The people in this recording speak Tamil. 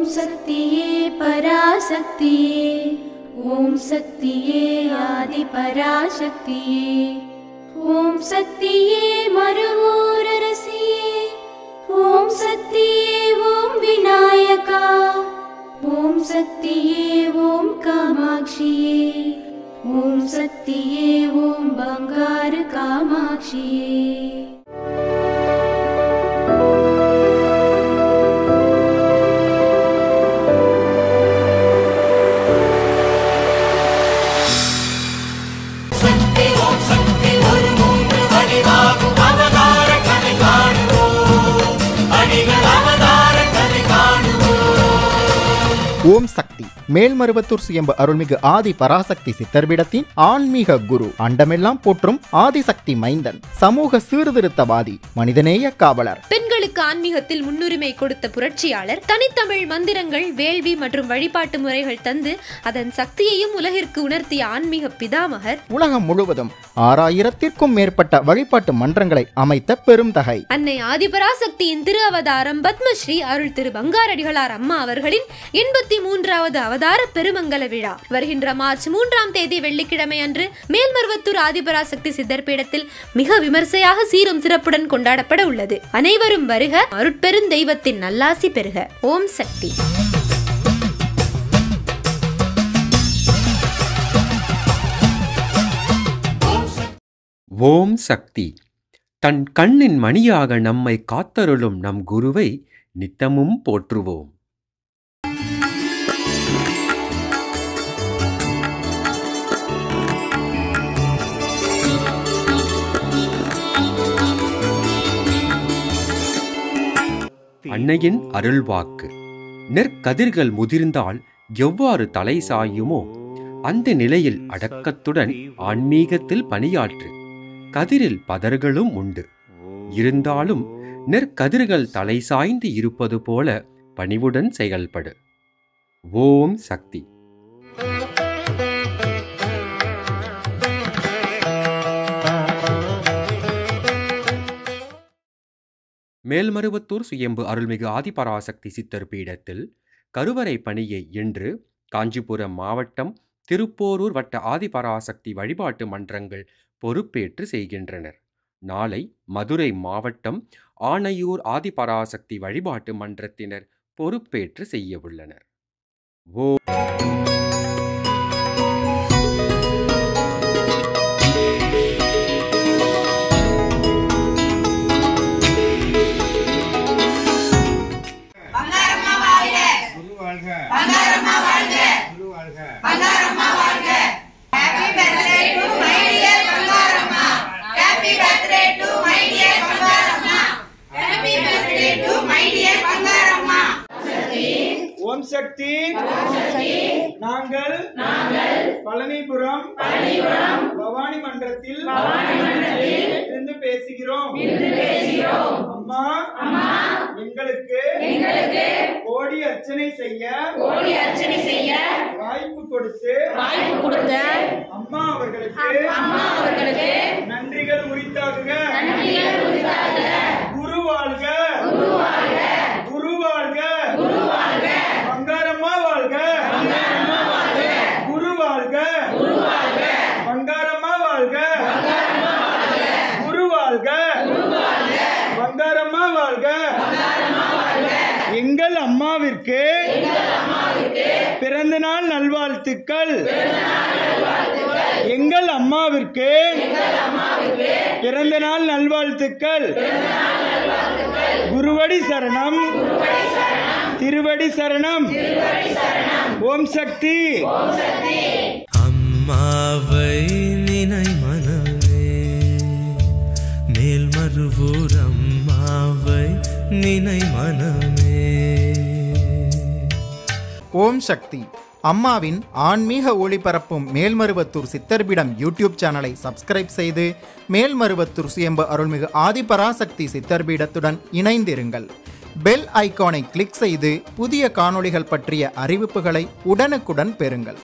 ஓம் சக்தியே பராசக்தியே ஓம் சக்தியே ஆதி பராசக்தியே ஓம் சக்தியே மறுவூரரசியே ஓம் சக்தியே ஓம் விநாயகா ஓம் சக்தியே ஓம் காமாட்சியே ஓம் சக்தியே ஓம் பங்காரு காமாட்சியே ஓம் சக்தி மேல்மருவத்தூர் சுயம்பு அருள்மிகு ஆதி பராசக்தி சித்தர்பிடத்தின் ஆன்மீக குரு அண்டமெல்லாம் போற்றும் ஆதிசக்தி மைந்தன் சமூக சீர்திருத்தவாதி மனிதநேய காவலர் பெண்களுக்கு ஆன்மீகத்தில் முன்னுரிமை கொடுத்த புரட்சியாளர் தனித்தமிழ் மந்திரங்கள் வேள்வி மற்றும் வழிபாட்டு முறைகள் தந்து அதன் சக்தியையும் உலகிற்கு உணர்த்திய ஆன்மீக பிதாமகர் உலகம் முழுவதும் ஆறாயிரத்திற்கும் மேற்பட்ட வழிபாட்டு மன்றங்களை அமைத்த பெரும் தகை அன்னை ஆதிபராசக்தியின் திரு அவதாரம் பத்மஸ்ரீ அருள் திரு பங்காரடிகளார் அம்மா அவர்களின் எண்பத்தி மூன்றாவது அவதார பெருமங்கல விழா வருகின்ற மார்ச் மூன்றாம் தேதி வெள்ளிக்கிழமை அன்று மேல்மருவத்தூர் ஆதிபராசக்தி சித்தர் பீடத்தில் மிக விமர்சையாக சீரும் சிறப்புடன் கொண்டாடப்பட உள்ளது அனைவரும் வருக அருட்பெருந்தெய்வத்தின் நல்லாசி பெறுக ஓம் சக்தி ஓம் சக்தி தன் கண்ணின் மணியாக நம்மை காத்தருளும் நம் குருவை நித்தமும் போற்றுவோம் அன்னையின் அருள்வாக்கு நெற்கதிர்கள் முதிர்ந்தால் எவ்வாறு தலை சாயுமோ அந்த நிலையில் அடக்கத்துடன் ஆன்மீகத்தில் பணியாற்று கதிரில் பதர்களும் உண்டு இருந்தாலும் நெற்கதிர்கள் தலை சாய்ந்து இருப்பது போல பணிவுடன் செயல்படு ஓம் சக்தி மேல்மருவத்தூர் சுயம்பு அருள்மிகு ஆதிபராசக்தி சித்தர் பீடத்தில் கருவறை பணியை இன்று காஞ்சிபுரம் மாவட்டம் திருப்போரூர் வட்ட ஆதிபராசக்தி வழிபாட்டு மன்றங்கள் பொறுப்பேற்று செய்கின்றனர் நாளை மதுரை மாவட்டம் ஆனையூர் ஆதிபராசக்தி வழிபாட்டு மன்றத்தினர் பொறுப்பேற்று செய்யவுள்ளனர் ஓ குரு வாழ்க பங்காரம்மா வாழ்க குரு வாழ்க ஓம் சக்தி நாங்கள் பழனிபுரம் பவானி மன்றத்தில் இருந்து பேசுகிறோம் அம்மா எங்களுக்கு கோடி அர்ச்சனை செய்ய கோடி அர்ச்சனை செய்ய வாய்ப்பு கொடுத்து வாய்ப்பு கொடுத்த அம்மா அவர்களுக்கு அம்மா அவர்களுக்கு நன்றிகள் உரித்தாகுக நன்றிகள் உரித்தாக குரு வாழ்க குரு வாழ்க குரு வாழ்க குரு வாழ்க பங்காரம்மா வாழ்க பங்காரம்மா வாழ்க குரு வாழ்க குரு வாழ்க பங்காரம்மா வாழ்க பங்காரம்மா வாழ்க குரு வாழ்க குரு வாழ்க பங்காரம்மா வாழ்க பங்காரம்மா வாழ்க எங்கள் அம்மாவிற்கு எங்கள் அம்மாவிற்கு பிறந்த நாள் நல்வாழ்த்துக்கள் பிறந்த நாள் நல்வாழ்த்துக்கள் எங்கள் அம்மாவிற்கு எங்கள் அம்மாவிற்கு பிறந்த நாள் நல்வாழ்த்துக்கள் பிறந்த நாள் நல்வாழ்த்துக்கள் குருவடி சரணம் குருவடி சரணம் திருவடி சரணம் திருவடி சரணம் ஓம் சக்தி ஓம் சக்தி அம்மாவை நினை மனமே மேல்மருவூர் அம்மாவை நினை மனமே ஓம் சக்தி அம்மாவின் ஆன்மீக ஒளிபரப்பும் மேல்மருவத்தூர் சித்தர்பிடம் யூடியூப் சேனலை சப்ஸ்கிரைப் செய்து மேல்மருவத்தூர் சுயம்பு அருள்மிகு ஆதிபராசக்தி சித்தர்பீடத்துடன் இணைந்திருங்கள் பெல் ஐகானை கிளிக் செய்து புதிய காணொளிகள் பற்றிய அறிவிப்புகளை உடனுக்குடன் பெறுங்கள்